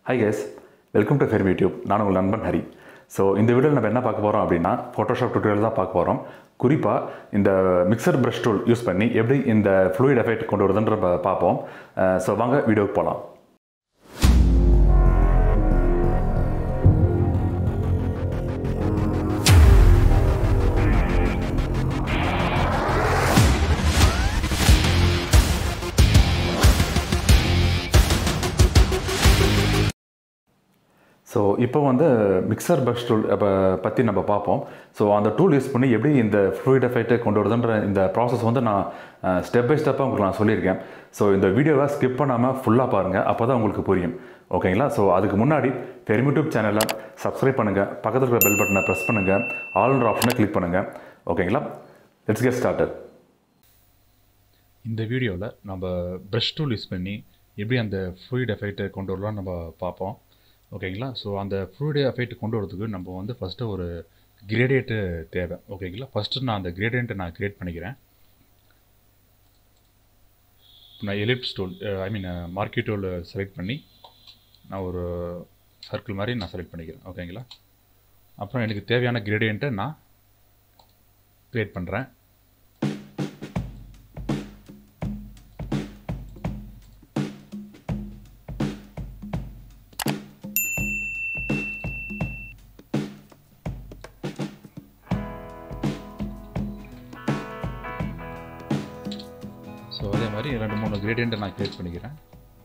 high guys welcome to firm YouTube நான் உங்கள் நண்பன் ஹரி ஸோ இந்த வீடியோவில் நம்ம என்ன பார்க்க போகிறோம் அப்படின்னா ஃபோட்டோஷாப் டுட்டோரியல் தான் பார்க்க போகிறோம் குறிப்பாக இந்த மிக்சர் ப்ரஷ் டூல் யூஸ் பண்ணி எப்படி இந்த ஃப்ளூயிட் எஃபெக்ட் கொண்டு வருதுன்ற பா- பார்ப்போம் ஸோ வாங்க வீடியோவுக்கு போகலாம் ஸோ இப்போ வந்து மிக்சர் பஷ் டூல் பற்றி நம்ம பார்ப்போம் ஸோ அந்த டூல் யூஸ் பண்ணி எப்படி இந்த ஃப்ளூயிட் எஃபெக்ட்டை கொண்டு வருதுன்ற இந்த ப்ராசஸ் வந்து நான் ஸ்டெப் பை ஸ்டெப்பாக உங்களுக்கு நான் சொல்லியிருக்கேன் ஸோ இந்த வீடியோவை ஸ்கிப் பண்ணாமல் ஃபுல்லாக பாருங்கள் அப்போ தான் உங்களுக்கு புரியும் ஓகேங்களா ஸோ அதுக்கு முன்னாடி பெருமியூடியூப் சேனலை சப்ஸ்கிரைப் பண்ணுங்கள் பக்கத்தில் இருக்கிற பெல் பட்டனை ப்ரெஸ் பண்ணுங்கள் ஆல்ன்ற ஆப்ஷனை கிளிக் பண்ணுங்கள் ஓகேங்களா லெட்ஸ் கெட் ஸ்டார்டட் இந்த வீடியோவில் நம்ம ப்ரஷ் டூல் யூஸ் பண்ணி எப்படி அந்த ஃப்ளூயிட் எஃபெக்ட்டை கொண்டு வரலாம் நம்ம பார்ப்போம் ஓகேங்களா ஸோ அந்த ஃப்ளூயிட் எஃபெக்ட் கொண்டு வரதுக்கு நம்ம வந்து ஃபஸ்ட்டு ஒரு கிரேடியேட்டு தேவை ஓகேங்களா ஃபஸ்ட்டு நான் அந்த கிரேடியண்ட்டை நான் க்ரியேட் பண்ணிக்கிறேன் நான் ellipse tool I mean marquee tool select பண்ணி நான் ஒரு சர்க்கிள் மாதிரி நான் செலக்ட் பண்ணிக்கிறேன் ஓகேங்களா அப்புறம் எனக்கு தேவையான கிரேடியண்ட்டை நான் க்ரியேட் பண்ணுறேன் ஸோ அதே மாதிரி ரெண்டு மூணு கிரேடியண்ட்டை நான் க்ரியேட் பண்ணிக்கிறேன்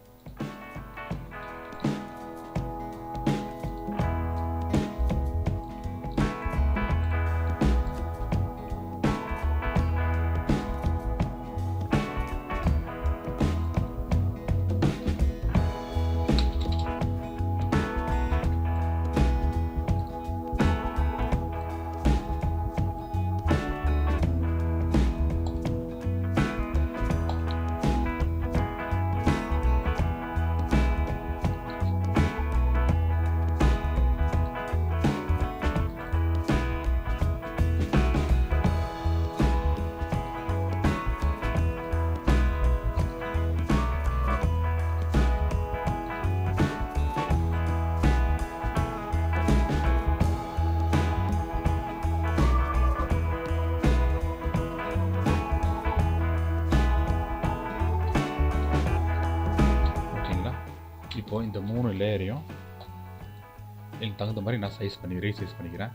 ஓகேங்களா இப்போது இந்த மூணு லேயரையும் எனக்கு தகுந்த மாதிரி நான் சைஸ் பண்ணி ரீசைஸ் பண்ணிக்கிறேன்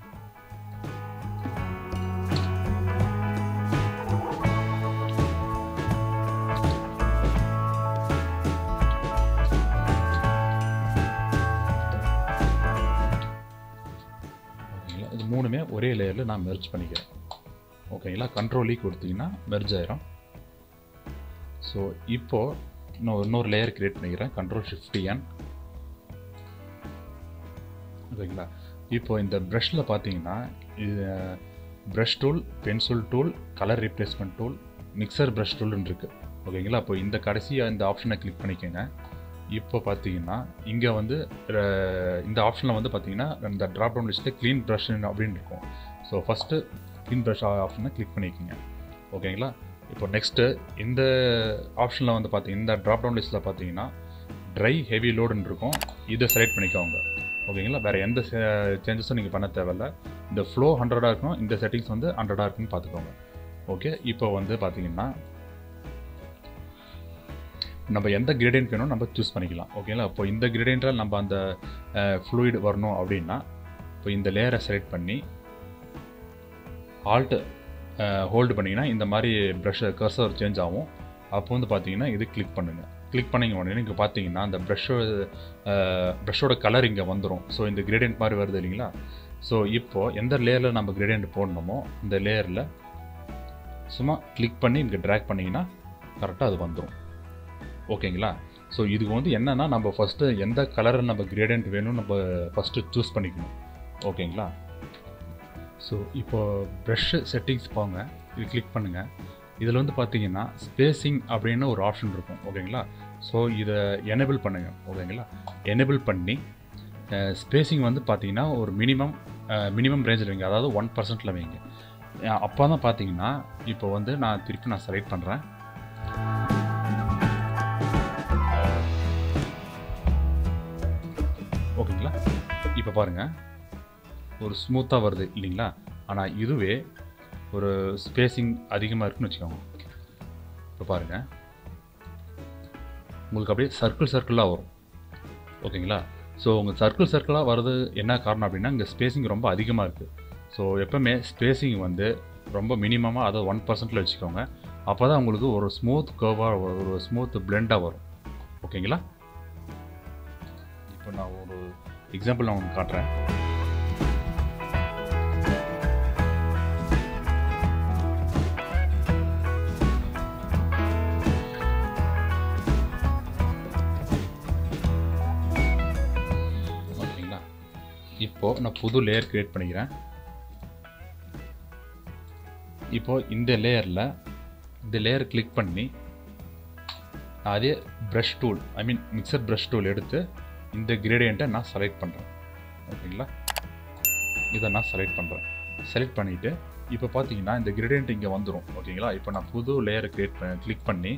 ஓகேங்களா இது மூணுமே ஒரே லேயரில் நான் மெர்ஜ் பண்ணிக்கிறேன் ஓகேங்களா கண்ட்ரோல் ஈ கொடுத்தீங்கன்னா மெர்ஜ் ஆயிரும் ஸோ இப்போது இன்னும் இன்னொரு லேயர் கிரியேட் பண்ணிக்கிறேன் கண்ட்ரோல் ஷிஃப்ட் என் ஓகேங்களா இப்போ இந்த ப்ரஷில் பார்த்தீங்கன்னா இது brush tool pencil tool colour replacement tool mixer brush டூல்னு இருக்குது ஓகேங்களா அப்போ இந்த கடைசியாக இந்த ஆப்ஷனை கிளிக் பண்ணிக்கோங்க இப்போ பார்த்தீங்கன்னா இங்கே வந்து அஹ், இந்த ஆப்ஷனில் வந்து பார்த்தீங்கன்னா இந்த ட்ராப் டவுன் லிஸ்ட்டில் க்ளீன் ப்ரஷ் அப்படின்னு இருக்கும் ஸோ ஃபஸ்ட்டு க்ளீன் ப்ரஷ் ஆப்ஷனை கிளிக் பண்ணிக்கோங்க ஓகேங்களா இப்போ நெக்ஸ்ட்டு இந்த ஆப்ஷனில் வந்து பார்த்தீங்கன்னா இந்த ட்ராப் டவுன் லிஸ்ட்டில் பார்த்தீங்கன்னா ட்ரை ஹெவி லோடுன்னு இருக்கும் இதை செலக்ட் பண்ணிக்கோங்க ஓகேங்களா வேறு எந்த சேஞ்சஸும் நீங்கள் பண்ண தேவையில்ல இந்த ஃப்ளோ ஹண்ட்ரடாக இருக்கணும் இந்த செட்டிங்ஸ் வந்து ஹண்ட்ரடாக இருக்குன்னு பார்த்துக்கோங்க ஓகே இப்போ வந்து பார்த்தீங்கன்னா நம்ம எந்த கிரேடியன்ட் வேணும் நம்ம சூஸ் பண்ணிக்கலாம் ஓகேங்களா இப்போ இந்த கிரேடியண்ட்டில் நம்ம அந்த ஃப்ளூயிட் வரணும் அப்படின்னா இப்போ இந்த லேயரை செலக்ட் பண்ணி ஆல்ட் ஹோல்டு பண்ணிங்கன்னா இந்த மாதிரி ப்ரஷ் கர்சர் சேஞ்ச் ஆகும் அப்போ வந்து பார்த்தீங்கன்னா இது கிளிக் பண்ணுங்கள் கிளிக் பண்ணிங்க உடனே இங்கே பார்த்தீங்கன்னா அந்த ப்ரஷ்ஷோ ப்ரஷ்ஷோட கலர் இங்கே வந்துடும் ஸோ இந்த கிரேடியன்ட் மாதிரி வருது இல்லைங்களா ஸோ இப்போது எந்த லேயரில் நம்ம கிரேடியன்ட் போடணுமோ இந்த லேயரில் சும்மா கிளிக் பண்ணி இங்கே ட்ராக் பண்ணிங்கன்னா கரெக்டாக அது வந்துடும் ஓகேங்களா ஸோ இதுக்கு வந்து என்னென்னா நம்ம ஃபஸ்ட்டு எந்த கலரை நம்ம கிரேடியன்ட் வேணும்னு நம்ம ஃபஸ்ட்டு சூஸ் பண்ணிக்கணும் ஓகேங்களா ஸோ இப்போ ப்ரஷ் செட்டிங்ஸ் போங்க இது கிளிக் பண்ணுங்கள் இதில் வந்து பார்த்தீங்கன்னா ஸ்பேசிங் அப்படின்னு ஒரு ஆப்ஷன் இருக்கும் ஓகேங்களா ஸோ இதை எனேபிள் பண்ணுங்கள் ஓகேங்களா எனேபிள் பண்ணி ஸ்பேசிங் வந்து பார்த்தீங்கன்னா ஒரு மினிமம் மினிமம் ரேஞ்சில் வைங்க அதாவது ஒன் பர்சன்ட்டில் வைங்க அப்போ தான் பார்த்தீங்கன்னா இப்போ வந்து நான் திருப்பி நான் செலக்ட் பண்ணுறேன் ஓகேங்களா இப்போ பாருங்கள் ஒரு ஸ்மூத்தாக வருது இல்லைங்களா ஆனால் இதுவே ஒரு ஸ்பேசிங் அதிகமாக இருக்குன்னு வச்சுக்கோங்க இப்போ பாருங்கள் உங்களுக்கு அப்படியே சர்க்கிள் சர்க்கிளாக வரும் ஓகேங்களா ஸோ உங்கள் சர்க்கிள் சர்க்கிளாக வர்றது என்ன காரணம் அப்படின்னா இங்கே ஸ்பேசிங் ரொம்ப அதிகமாக இருக்குது ஸோ எப்போவுமே ஸ்பேசிங் வந்து ரொம்ப மினிமமாக அதை ஒன் பர்சன்ட்டில் வச்சுக்கோங்க அப்போ தான் உங்களுக்கு ஒரு ஸ்மூத் கர்வாக ஒரு ஸ்மூத் பிளெண்டாக வரும் ஓகேங்களா இப்போ நான் ஒரு எக்ஸாம்பிள் நான் உங்களுக்கு காட்டுறேன் ஓகேங்களா இப்போது நான் புது லேயர் க்ரியேட் பண்ணிக்கிறேன் இப்போது இந்த லேயரில் இந்த லேயர் கிளிக் பண்ணி நான் அதே brush tool I mean mixer brush tool எடுத்து இந்த கிரேடியண்ட்டை நான் செலக்ட் பண்ணுறேன் ஓகேங்களா இதை நான் செலக்ட் பண்ணுறேன் செலக்ட் பண்ணிவிட்டு இப்போ பார்த்தீங்கன்னா இந்த கிரேடியண்ட் இங்கே வந்துடும் ஓகேங்களா இப்போ நான் புது லேயரை க்ரியேட் பண்ண கிளிக் பண்ணி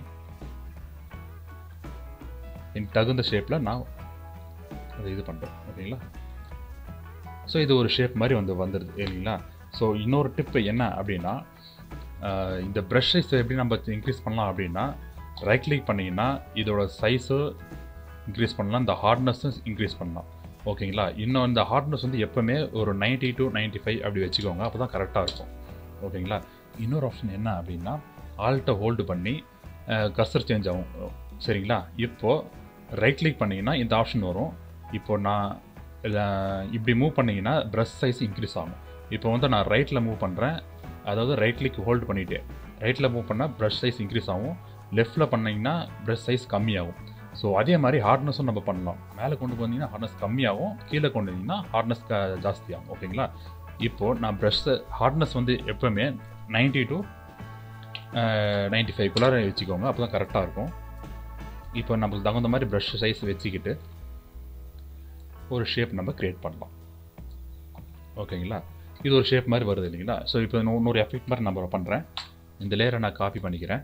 எனக்கு தகுந்த ஷேப்பில் நான் அதை இது பண்ணுறேன் ஓகேங்களா ஸோ இது ஒரு ஷேப் மாதிரி வந்து வந்துடுது இல்லைங்களா ஸோ இன்னொரு டிப்பு என்ன அப்படின்னா ஆஹ் இந்த ப்ரஷ் சைஸ் எப்படி நம்ம இன்க்ரீஸ் பண்ணலாம் அப்படின்னா ரைட் கிளிக் பண்ணிங்கன்னா இதோட சைஸு இன்க்ரீஸ் பண்ணலாம் இந்த ஹார்ட்னஸும் இன்க்ரீஸ் பண்ணலாம் ஓகேங்களா இன்னும் இந்த ஹார்ட்னஸ் வந்து எப்போவுமே ஒரு 90 டு 95 ஃபைவ் அப்படி வச்சுக்கோங்க அப்போ தான் கரெக்டாக இருக்கும் ஓகேங்களா இன்னொரு ஆப்ஷன் என்ன அப்படின்னா ஆல்ட்டை ஹோல்டு பண்ணி கர்சர் சேஞ்ச் ஆகும் சரிங்களா இப்போது ரைட் கிளிக் பண்ணிங்கன்னா இந்த ஆப்ஷன் வரும் இப்போ நான் அஹ், இப்படி மூவ் பண்ணிங்கன்னா ப்ரஷ் சைஸ் இன்க்ரீஸ் ஆகும் இப்போ வந்து நான் ரைட்டில் மூவ் பண்ணுறேன் அதாவது ரைட் கிளிக் ஹோல்டு பண்ணிவிட்டு ரைட்டில் மூவ் பண்ணால் ப்ரஷ் சைஸ் இன்க்ரீஸ் ஆகும் லெஃப்ட்டில் பண்ணிங்கன்னா ப்ரஷ் சைஸ் கம்மியாகும் ஸோ அதே மாதிரி ஹார்ட்னஸும் நம்ம பண்ணலாம் மேலே கொண்டு வந்தீங்கன்னா ஹார்ட்னஸ் கம்மியாகும் கீழே கொண்டு வந்தீங்கன்னா ஹார்ட்னஸ் க ஜாஸ்தியாகும் ஓகேங்களா இப்போது நான் ப்ரஷ் ஹார்ட்னஸ் வந்து எப்போவுமே 90 டு நைன்டி ஃபைவ் குள்ளார வச்சுக்கோங்க அப்போ தான் கரெக்டாக இருக்கும் இப்போ நமக்கு தகுந்த மாதிரி ப்ரஷ் சைஸ் வச்சுக்கிட்டு ஒரு ஷேப் நம்ம க்ரியேட் பண்ணலாம் ஓகேங்களா இது ஒரு ஷேப் மாதிரி வருது இல்லைங்களா ஸோ இப்போ இன்னொரு இன்னொரு எஃபெக்ட் மாதிரி நம்ம பண்ணுறேன் இந்த லேயரை நான் காப்பி பண்ணிக்கிறேன்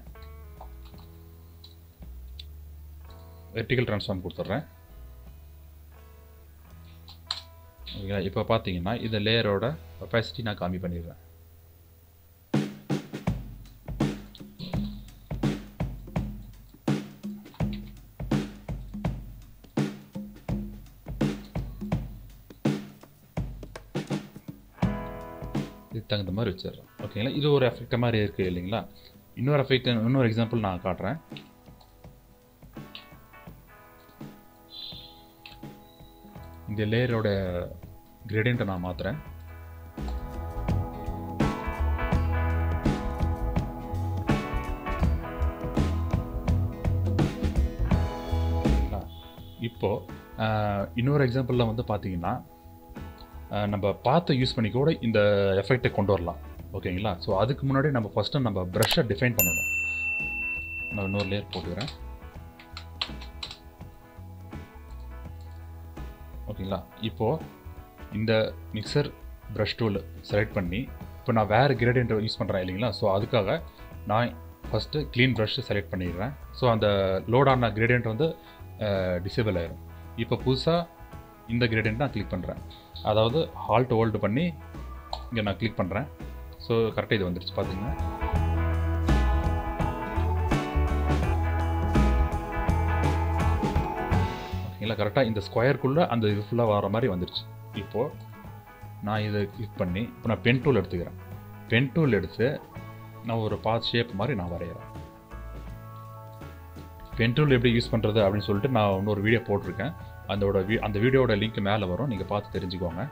வெர்டிக்கல் ட்ரான்ஸ்ஃபார்ம் கொடுத்துட்றேன் ஓகேங்களா இப்போ பார்த்தீங்கன்னா இந்த லேயரோட ஒப்பாசிட்டி நான் காமி பண்ணிடுறேன் இதுக்கு தகுந்த மாதிரி வச்சிடுறேன் ஓகேங்களா இது ஒரு எஃபெக்ட் மாதிரி இருக்குது இல்லைங்களா இன்னொரு எஃபெக்ட் இன்னொரு எக்ஸாம்பிள் நான் காட்டுறேன் இந்த லேயரோட கிரேடியண்ட்டை நான் மாற்றுறேன் இப்போது இன்னொரு எக்ஸாம்பிளில் வந்து பார்த்தீங்கன்னா ஆஹ் நம்ம பார்த்து யூஸ் பண்ணி கூட இந்த எஃபெக்டை கொண்டு வரலாம் ஓகேங்களா ஸோ அதுக்கு முன்னாடி நம்ம ஃபஸ்ட்டு நம்ம ப்ரஷ்ஷை டிஃபைன் பண்ணணும் நான் இன்னொரு லேயர் போட்டுக்கிறேன் ஓகேங்களா இப்போது இந்த மிக்சர் ப்ரஷ் டூல் செலக்ட் பண்ணி இப்போ நான் வேறு கிரேடியன்ட் யூஸ் பண்ணுறேன் இல்லைங்களா ஸோ அதுக்காக நான் ஃபஸ்ட்டு க்ளீன் ப்ரஷ் செலக்ட் பண்ணிடுறேன் ஸோ அந்த லோடான கிரேடியன்ட் வந்து டிசேபிள் ஆயிரும் இப்போ புதுசாக இந்த கிரேடியன்ட் நான் கிளிக் பண்ணுறேன் அதாவது ஹால்ட் ஹோல்டு பண்ணி இங்கே நான் கிளிக் பண்ணுறேன் ஸோ கரெக்டாக இது வந்துருச்சு பார்த்தீங்கன்னா ஓகேங்களா கரெக்டாக இந்த ஸ்கொயருக்குள்ளே அந்த இது ஃபுல்லாக வர மாதிரி வந்துருச்சு இப்போது நான் இதை கிளிக் பண்ணி இப்போ நான் பென் டூல் எடுத்துக்கிறேன் பென் டூல் எடுத்து நான் ஒரு பாத் ஷேப் மாதிரி நான் வரைகிறேன் பென் டூல் எப்படி யூஸ் பண்ணுறது அப்படின்னு சொல்லிட்டு நான் இன்னொரு வீடியோ போட்டிருக்கேன் அதோட வீ அந்த வீடியோட லிங்க் மேலே வரும் நீங்கள் பார்த்து தெரிஞ்சுக்கோங்க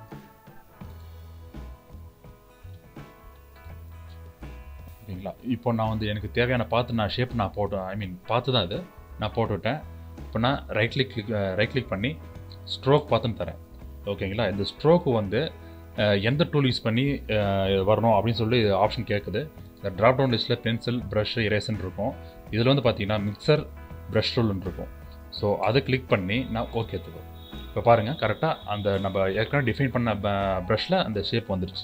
ஓகேங்களா இப்போ நான் வந்து எனக்கு தேவையான பார்த்து நான் ஷேப் நான் போட்டேன் ஐ மீன் பார்த்து தான் இது நான் போட்டுவிட்டேன் இப்போ நான் right click click right click பண்ணி ஸ்ட்ரோக் பார்த்துன்னு தரேன் ஓகேங்களா இந்த ஸ்ட்ரோக்கு வந்து அஹ், எந்த டூல் யூஸ் பண்ணி அஹ், வரணும் அப்படின்னு சொல்லி ஆப்ஷன் கேட்குது இந்த ட்ராப் டவுன் லிஸ்ட்டில் பென்சில் ப்ரஷ் இரேசன் இருக்கும் இதில் வந்து பார்த்தீங்கன்னா மிக்சர் ப்ரஷ் டூல்னு இருக்கும் ஸோ அதை கிளிக் பண்ணி நான் ஓகே எடுத்துக்கோ இப்போ பாருங்கள் கரெக்டாக அந்த நம்ம ஏற்கனவே டிஃபைன் பண்ண ப்ரஷில் அந்த ஷேப் வந்துருச்சு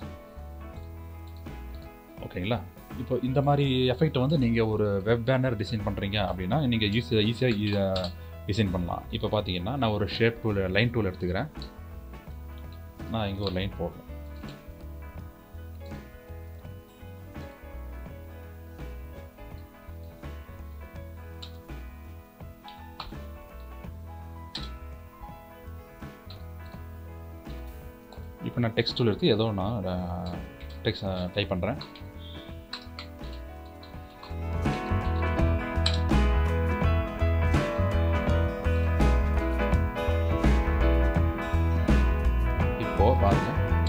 ஓகேங்களா இப்போ இந்த மாதிரி எஃபெக்ட் வந்து நீங்கள் ஒரு வெப் பேனர் டிசைன் பண்ணுறீங்க அப்படின்னா நீங்கள் ஈஸி ஈஸியாக டிசைன் பண்ணலாம் இப்போ பார்த்தீங்கன்னா நான் ஒரு ஷேப் டூல் லைன் டூல் எடுத்துக்கிறேன் நான் இங்கே ஒரு லைன் போடுறேன் இப்போ நான் டெக்ஸ்ட் டூல் எடுத்து ஏதோ நான் டெக்ஸ்ட் டைப் பண்ணுறேன் இப்போ பாருங்க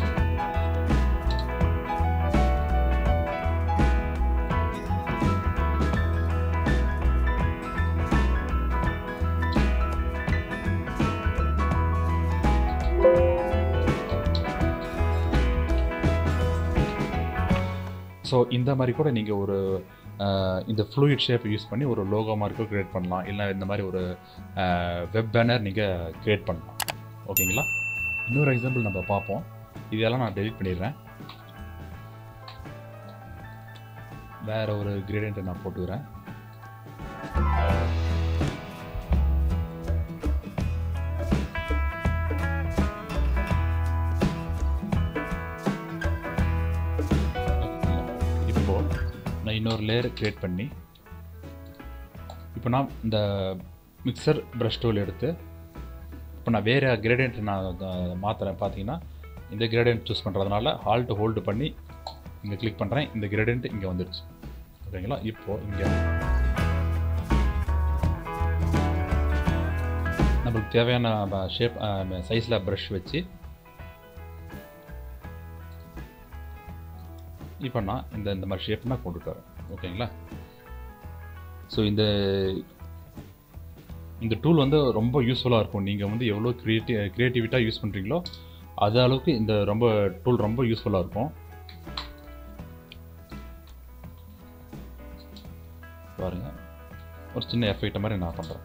ஸோ இந்த மாதிரி கூட நீங்கள் ஒரு அஹ், இந்த ஃப்ளூயிட் ஷேப் யூஸ் பண்ணி ஒரு லோகோ மார்க்கோ க்ரியேட் பண்ணலாம் இல்லை இந்த மாதிரி ஒரு வெப் பேனர் நீங்கள் க்ரியேட் பண்ணலாம் ஓகேங்களா இன்னொரு எக்ஸாம்பிள் நம்ம பார்ப்போம் இதெல்லாம் நான் டெலிட் பண்ணிடுறேன் வேற ஒரு கிரேடியண்ட்டை நான் போட்டுக்கிறேன் இப்போ நான் இன்னொரு லேயர் க்ரியேட் பண்ணி இப்போ நான் இந்த மிக்சர் ப்ரஷ் டூல் எடுத்து இப்போ நான் வேறு கிரேடியன்ட் நான் மாற்றுறேன் பார்த்தீங்கன்னா இந்த கிரேடியன்ட் சூஸ் பண்ணுறதுனால ஹால்ட் ஹோல்டு பண்ணி இங்கே கிளிக் பண்ணுறேன் இந்த கிரேடியன்ட் இங்கே வந்துடுச்சு ஓகேங்களா இப்போது இங்கே நம்மளுக்கு தேவையான ஷேப் சைஸில் ப்ரஷ் வச்சு இப்போ நான் இந்த இந்த மாதிரி ஷேப் நான் கொண்டுட்டு வரேன் ஓகேங்களா ஸோ இந்த இந்த டூல் வந்து ரொம்ப யூஸ்ஃபுல்லாக இருக்கும் நீங்கள் வந்து எவ்வளோ க்ரியேட்டிவ் க்ரியேட்டிவிட்டாக யூஸ் பண்ணுறீங்களோ அது அளவுக்கு இந்த ரொம்ப டூல் ரொம்ப யூஸ்ஃபுல்லாக இருக்கும் பாருங்க ஒரு சின்ன எஃபெக்ட் மாதிரி நான் பண்ணுறேன்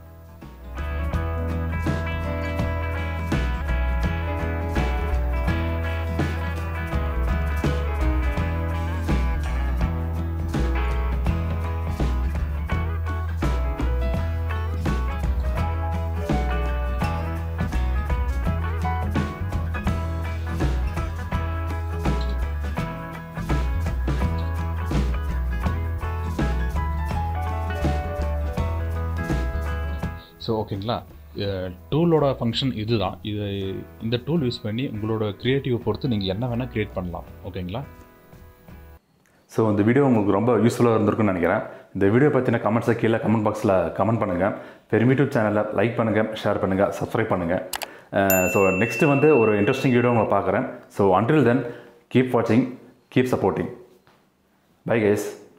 ஸோ ஓகேங்களா டூலோட ஃபங்க்ஷன் இதுதான் இது இந்த டூல் யூஸ் பண்ணி உங்களோட க்ரியேட்டிவ் பொறுத்து நீங்கள் என்ன வேணால் க்ரியேட் பண்ணலாம் ஓகேங்களா ஸோ இந்த வீடியோ உங்களுக்கு ரொம்ப யூஸ்ஃபுல்லாக இருந்திருக்கும்னு நினைக்கிறேன் இந்த வீடியோ பற்றின கமெண்ட்ஸை கீழே கமெண்ட் பாக்ஸில் கமெண்ட் பண்ணுங்கள் பெருமியூடியூப் சேனலை லைக் பண்ணுங்கள் ஷேர் பண்ணுங்கள் சப்ஸ்கிரைப் பண்ணுங்கள் ஸோ நெக்ஸ்ட்டு வந்து ஒரு இன்ட்ரெஸ்டிங் வீடியோ உங்களை பார்க்குறேன் ஸோ அன்டில் தென் கீப் வாட்சிங் கீப் சப்போர்ட்டிங் பை கைஸ்